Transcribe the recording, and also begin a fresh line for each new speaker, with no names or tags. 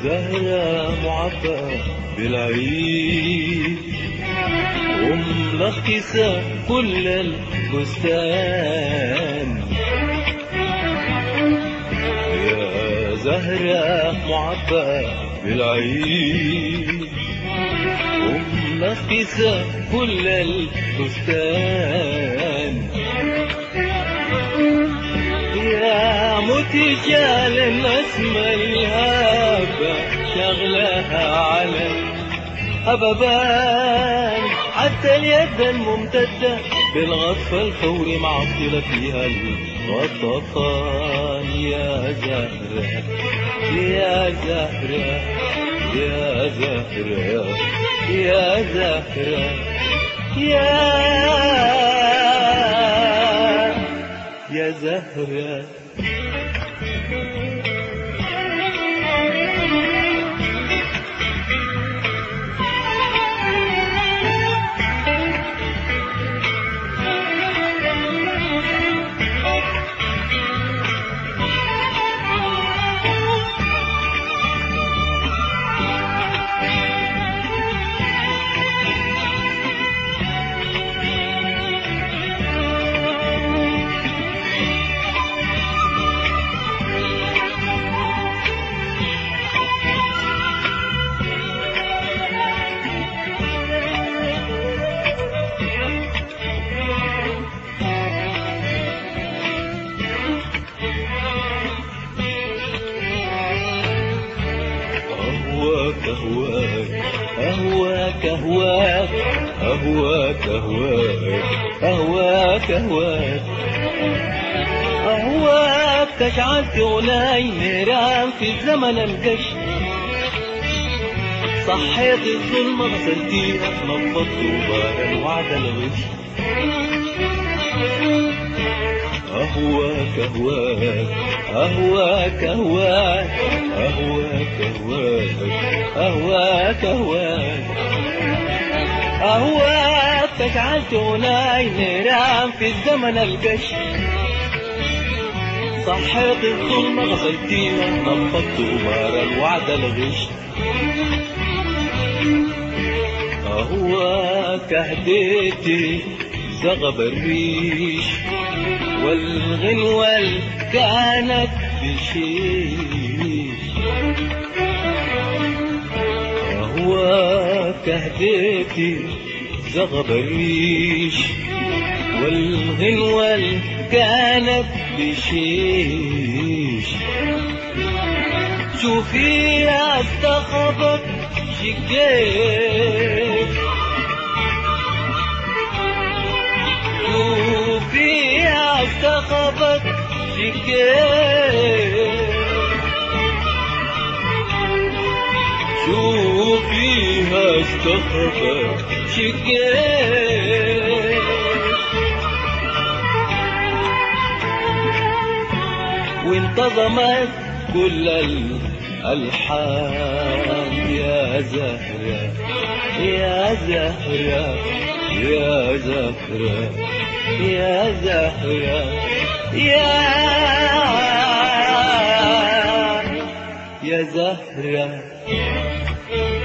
زهرة معبى بالعيد وملخصة كل البستان يا زهرة معبى بالعيد وملخصة كل البستان يا متجال النسمة الهابة شغلها على أبابان حتى اليد الممتدة بالغطف الفوري معطلة فيها الغطفان يا زهرة يا زهرة يا زهرة يا زهرة يا يا زهرة أهواك أهواك أهواك أهواك أهواك أهواك أهواك أهواك تجعلت غناي نيران في زمن القش صحيت الظلمة غسلتيها نفضت وبار وعد الغش أهواك أهواك أهواك أهواك أهواك أهواك أهواك أهواك أهواك تجعلت غناي نيران في الزمن القش صحيت الظلمة غسلتيها نفضت وبار الوعد الغش أهواك هديتي زغب الريش والغنوة اللي كانت بشيش أهواك هديتي زغب الريش والغنوة اللي كانت بشيش شوفي يا استخبط شقيت شوفي يا استخبط شقيت شوفيها استخبط شقيت وانتظمت كل الألحان يا زهرة يا زهرة يا زهرة يا زهرة يا يا زهرة